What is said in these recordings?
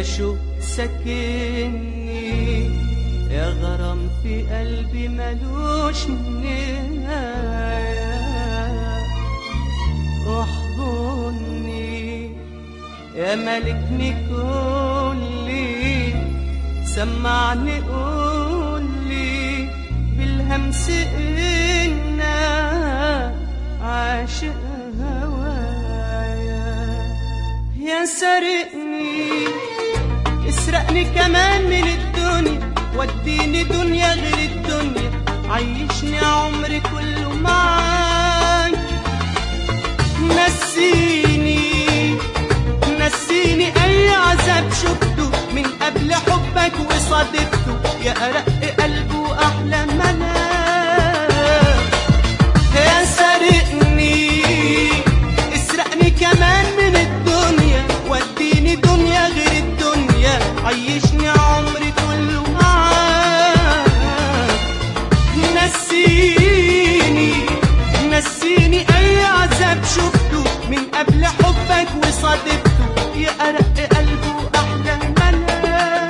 شو سكني يا غرام في قلبي ملوش نهاية احضني يا ملكني كلي سمعني قولي بالهمس إنا عاشق هوايا يا سرقني اسرقني كمان من الدنيا وديني دنيا غير الدنيا عيشني عمري كله معاك نسيني نسيني اي عذاب شفته من قبل حبك وصادفته يا ارق قلب واحلى ملاك يا سرقني اسرقني كمان من الدنيا وديني دنيا غير الدنيا عيشني عمري كله معاك نسيني نسيني اي عذاب شفته من قبل حبك وصادفته يا ارق قلب واحلى ملاك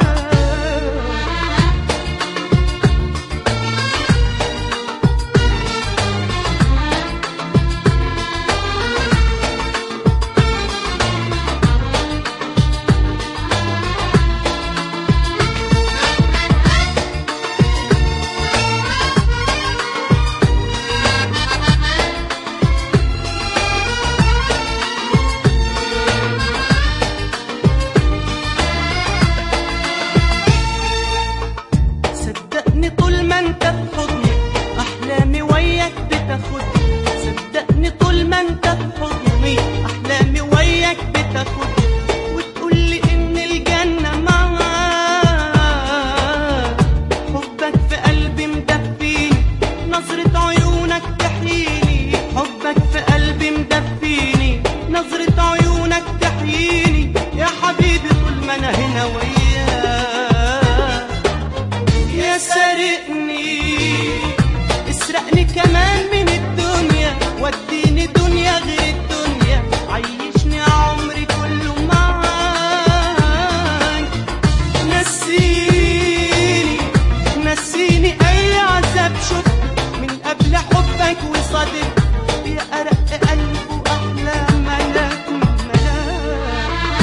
صدقني طول ما انت في حضني احلامي وياك بتاخدني صدقني طول ما انت في حضني احلامي وياك بتاخدني وتقولي ان الجنه معاك حبك في قلبي مدفيني نظرة عيونك تحييني حبك في قلبي مدفيني نظرة عيونك تحييني يا حبيبي طول ما انا هنا وياك يا سرقني اسرقني كمان من الدنيا وديني دنيا غير الدنيا عيشني عمري كله معاك نسيني نسيني اي عذاب شفته من قبل حبك وصادفت يا ارق قلب واحلى ملاك ملاك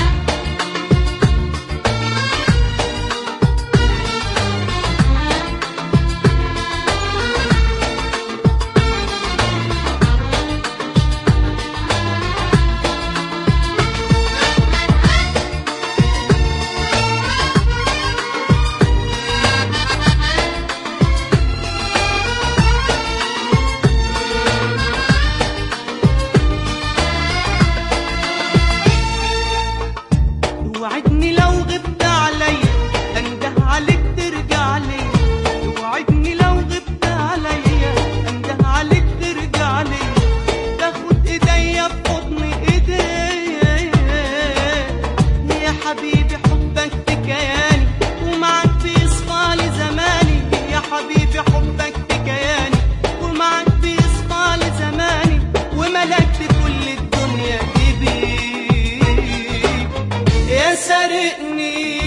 توعدني لو غبت عليا انده عليك ترجع ليا توعدني لو غبت عليا انده عليك ترجع ليا تاخد ايديا في حضن ايديا يا حبيبي حبك في كياني ومعك بيصفى لي زماني يا حبيبي حبك في كياني ومعك بيصفى لي زماني وملكت كل الدنيا دي بيك يا سرقني